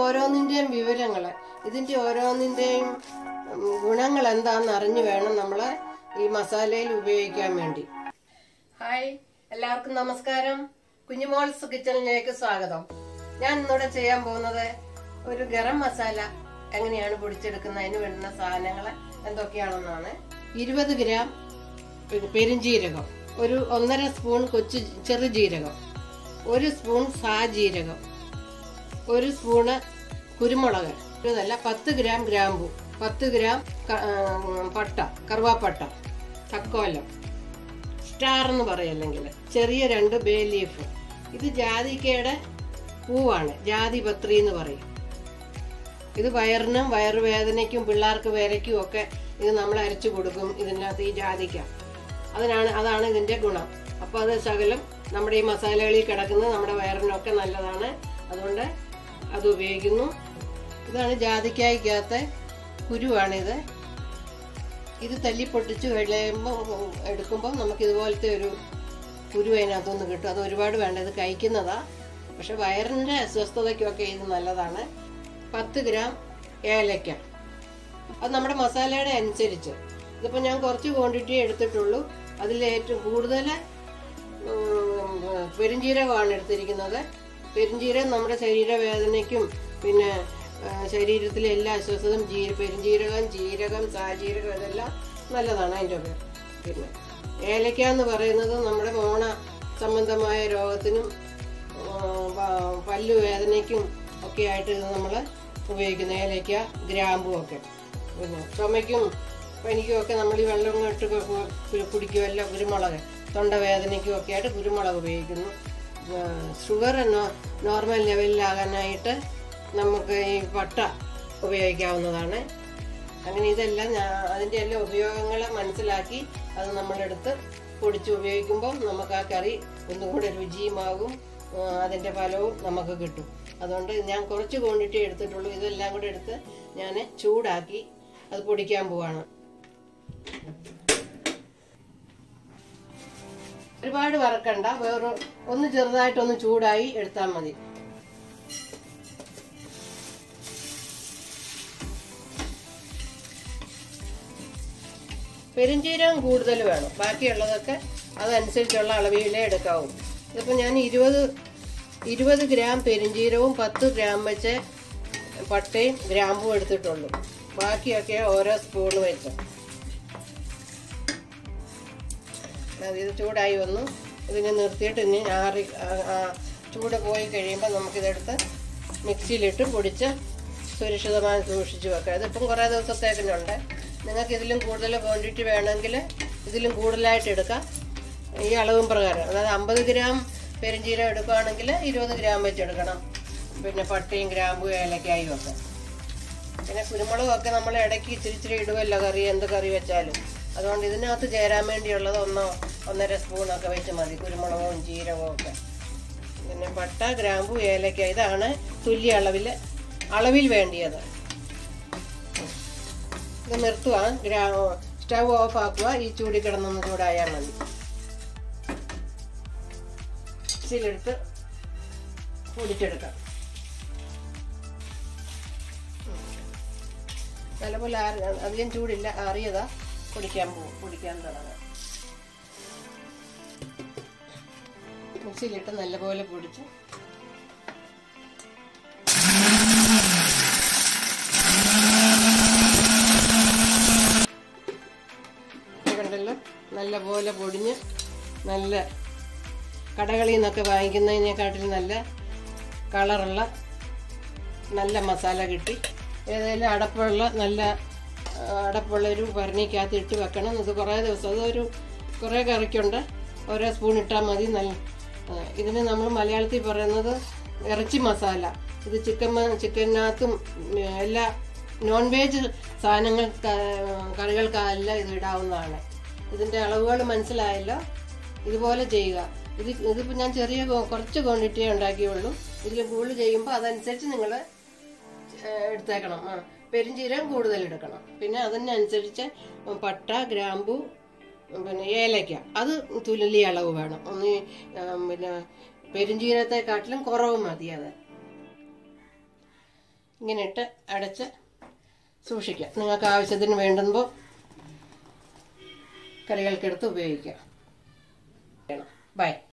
ഓരോന്നിന്റെയും വിവരങ്ങൾ ഇതിന്റെ ഓരോന്നിന്റെയും ഉം, ഗുണങ്ങൾ എന്താണെന്ന് അറിഞ്ഞു വേണം നമ്മൾ ഈ മസാലയിൽ ഉപയോഗിക്കാൻ വേണ്ടി ഹായ് എല്ലാവർക്കും നമസ്കാരം കുഞ്ഞുമോൾസ് കിച്ചണിലേക്ക് സ്വാഗതം ഞാൻ ഇന്നിവിടെ ചെയ്യാൻ പോകുന്നത് ഒരു ഗരം മസാല എങ്ങനെയാണ് പൊടിച്ചെടുക്കുന്നത് അതിന് വേണ്ടുന്ന സാധനങ്ങൾ എന്തൊക്കെയാണെന്നാണ് ഇരുപത് ഗ്രാം പിന്നെ പെരുംജീരകം ഒരു ഒന്നര സ്പൂൺ കൊച്ചു ചെറുജീരകം ഒരു സ്പൂൺ സാജീരകം ഒരു സ്പൂണ് കുരുമുളക് ഇതല്ല പത്ത് ഗ്രാം ഗ്രാമ്പു പത്ത് ഗ്രാം ക- ആ, പട്ട കറുവാപ്പട്ട തക്കോലം സ്റ്റാർ എന്ന് പറയല്ലെങ്കിൽ ചെറിയ രണ്ട് ബേ ലീഫ് ഇത് ജാതിക്കയുടെ പൂവാണ് ജാതിപത്രി എന്ന് പറയും ഇത് വയറിനും വയറുവേദനയ്ക്കും പിള്ളേർക്ക് വിരയ്ക്കും ഒക്കെ ഇത് നമ്മൾ അരച്ചു കൊടുക്കും ഇതിനകത്ത് ഈ ജാതിക്ക അതിനാണ് അതാണ് ഇതിന്റെ ഗുണം അപ്പൊ അത് ശകലം നമ്മുടെ ഈ മസാലകളിൽ കിടക്കുന്നത് നമ്മുടെ വയറിനൊക്കെ നല്ലതാണ് അതുകൊണ്ട് അത് ഉപയോഗിക്കുന്നു ഇതാണ് ജാതിക്കായ്ക്കകത്തെ കുരുവാണിത് ഇത് തല്ലി പൊട്ടിച്ച് കഴിയുമ്പോൾ എടുക്കുമ്പോൾ നമുക്ക് ഇതുപോലത്തെ ഒരു കുരു അതിനകത്തുനിന്ന് കിട്ടും അത് ഒരുപാട് വേണ്ട ഇത് കഴിക്കുന്നതാ പക്ഷെ വയറിന്റെ അസ്വസ്ഥതയ്ക്കൊക്കെ ഇത് നല്ലതാണ് പത്ത് ഗ്രാം ഏലക്ക അത് നമ്മുടെ മസാലയുടെ അനുസരിച്ച് ഇതിപ്പോൾ ഞാൻ കുറച്ച് ക്വാണ്ടിറ്റി എടുത്തിട്ടുള്ളൂ അതിൽ ഏറ്റവും കൂടുതൽ ഉം, പെരുംജീരകമാണ് എടുത്തിരിക്കുന്നത് പെരുംജീരകം നമ്മുടെ ശരീരവേദനയ്ക്കും പിന്നെ ആ, ശരീരത്തിലെ എല്ലാ അസ്വസ്ഥതയും ജീ പെരുംജീരകം ജീരകം സാജീരകം ഇതെല്ലാം നല്ലതാണ് അതിൻ്റെ പേര് പിന്നെ ഏലക്ക എന്ന് പറയുന്നത് നമ്മുടെ മോണ സംബന്ധമായ രോഗത്തിനും ആ, പ- പല്ലു വേദനയ്ക്കും ഒക്കെ ആയിട്ട് ഇത് നമ്മൾ ഉപയോഗിക്കുന്ന ഏലക്ക ഗ്രാമ്പും ഒക്കെ പിന്നെ ചുമയ്ക്കും പനിക്കും ഒക്കെ നമ്മൾ ഈ വെള്ളം ഇട്ട് കു- കു- കുടിക്കുമല്ലോ കുരുമുളക് തൊണ്ടവേദനയ്ക്കും ഒക്കെ ആയിട്ട് കുരുമുളക് ഉപയോഗിക്കുന്നു ഷുഗർ നോർമൽ ലെവലിലാകാനായിട്ട് നമുക്ക് ഈ പട്ട ഉപയോഗിക്കാവുന്നതാണ് അങ്ങനെ ഇതെല്ലാം ഞാൻ അതിൻ്റെ എല്ലാം ഉപയോഗങ്ങൾ മനസ്സിലാക്കി അത് നമ്മളെടുത്ത് പൊടിച്ച് ഉപയോഗിക്കുമ്പോൾ നമുക്ക് ആ കറി ഒന്നും കൂടെ രുചിയുമാകും ആ, അതിൻ്റെ ഫലവും നമുക്ക് കിട്ടും അതുകൊണ്ട് ഞാൻ കുറച്ച് ക്വാണ്ടിറ്റി എടുത്തിട്ടുള്ളൂ ഇതെല്ലാം കൂടെ എടുത്ത് ഞാൻ ചൂടാക്കി അത് പൊടിക്കാൻ പോവാണ് ഒരുപാട് വറക്കണ്ട വേറെ ഒന്ന് ചെറുതായിട്ടൊന്ന് ചൂടായി എടുത്താൽ മതി പെരുംജീരകം കൂടുതൽ വേണം ബാക്കിയുള്ളതൊക്കെ അതനുസരിച്ചുള്ള അളവിലേ എടുക്കാവൂ ഇതിപ്പോൾ ഞാൻ ഇരുപത് ഇരുപത് ഗ്രാം പെരുംജീരകവും പത്ത് ഗ്രാം വെച്ച് പട്ടയും ഗ്രാമ്പും എടുത്തിട്ടുള്ളൂ ബാക്കിയൊക്കെ ഓരോ സ്പൂൺ വെച്ച് അത് ഇത് ചൂടായി വന്നു ഇതിനെ നിർത്തിയിട്ട് ഇനി ആറി ആ- ആ ചൂട് പോയി കഴിയുമ്പോൾ നമുക്കിതെടുത്ത് മിക്സിയിലിട്ട് പൊടിച്ച് സുരക്ഷിതമായി സൂക്ഷിച്ച് വെക്കാം ഇതിപ്പം കുറേ ദിവസത്തേക്കിനുണ്ട് നിങ്ങൾക്ക് ഇതിലും കൂടുതൽ ക്വാണ്ടിറ്റി വേണമെങ്കിൽ ഇതിലും കൂടുതലായിട്ട് എടുക്കാം ഈ അളവും പ്രകാരം അതായത് അമ്പത് ഗ്രാം പെരുംജീരകം എടുക്കുകയാണെങ്കിൽ ഇരുപത് ഗ്രാം വെച്ച് എടുക്കണം പിന്നെ പട്ടയും ഗ്രാമ്പും ഏലക്കായും ഒക്കെ പിന്നെ കുരുമുളകും ഒക്കെ നമ്മൾ ഇടയ്ക്ക് ഇച്ചിരി ഇച്ചിരി ഇടുമല്ലോ കറി എന്ത് കറി വെച്ചാലും അതുകൊണ്ട് ഇതിനകത്ത് ചേരാൻ വേണ്ടിയുള്ളത് ഒന്നോ ഒന്നര സ്പൂണൊക്കെ വെച്ച് മതി കുരുമുളകും ജീരകവും ഒക്കെ പിന്നെ പട്ട ഗ്രാമ്പു ഏലക്ക ഇതാണ് തുല്യ അളവിൽ അളവിൽ വേണ്ടിയത് ഇത് നിർത്തുക ഗ്രാ സ്റ്റൗ ഓഫ് ആക്കുക ഈ ചൂടി കിടന്നൊന്ന് ചൂടായാൽ മതി മിക്സിയിലെടുത്ത് പൊടിച്ചെടുക്കാം നല്ലപോലെ ആറി അധികം ചൂടില്ല ആറിയതാ പൊടിക്കാൻ പോകും പൊടിക്കാൻ തുടങ്ങാം മിക്സിയിലിട്ട് നല്ലപോലെ പൊടിച്ച് ഇത് കണ്ടല്ലോ നല്ലപോലെ പൊടിഞ്ഞ് നല്ല കടകളിൽ നിന്നൊക്കെ വാങ്ങിക്കുന്നതിനെക്കാട്ടിൽ നല്ല കളറുള്ള നല്ല മസാല കിട്ടി ഏതെങ്കിലും അടപ്പുള്ള നല്ല ആ, അടപ്പുള്ള ഒരു ഭരണിക്കകത്ത് ഇട്ട് വെക്കണം ഇത് കുറേ ദിവസം അതൊരു കുറേ കറിക്കുണ്ട് ഓരോ സ്പൂൺ ഇട്ടാൽ മതി നല്ല ആ, ഇതിന് നമ്മൾ മലയാളത്തിൽ പറയുന്നത് ഇറച്ചി മസാല ഇത് ചിക്കൻ മ- ചിക്കനകത്തും ഉം, എല്ലാ നോൺ വെജ് സാധനങ്ങൾ ക- കറികൾക്കെല്ലാം ഇത് ഇടാവുന്നതാണ് ഇതിൻ്റെ അളവുകൾ മനസ്സിലായല്ലോ ഇതുപോലെ ചെയ്യുക ഇത് ഇതിപ്പോൾ ഞാൻ ചെറിയ കൊ- കുറച്ച് ക്വാണ്ടിറ്റിയേ ഉണ്ടാക്കിയുള്ളൂ ഇതിൽ കൂടുതൽ ചെയ്യുമ്പോൾ അതനുസരിച്ച് നിങ്ങൾ എടുത്തേക്കണം ആ പെരുംജീരകം കൂടുതൽ എടുക്കണം പിന്നെ അതിനനുസരിച്ച് പട്ട ഗ്രാമ്പു പിന്നെ ഏലക്ക അത് തുലി അളവ് വേണം ഒന്ന് പിന്നെ പെരുംജീരകത്തെക്കാട്ടിലും കുറവ് മതി അത് ഇങ്ങനെ ഇട്ട് അടച്ച് സൂക്ഷിക്കാം നിങ്ങൾക്ക് ആവശ്യത്തിന് വേണ്ടുമ്പോൾ കറികൾക്കെടുത്ത് ഉപയോഗിക്കാം ബൈ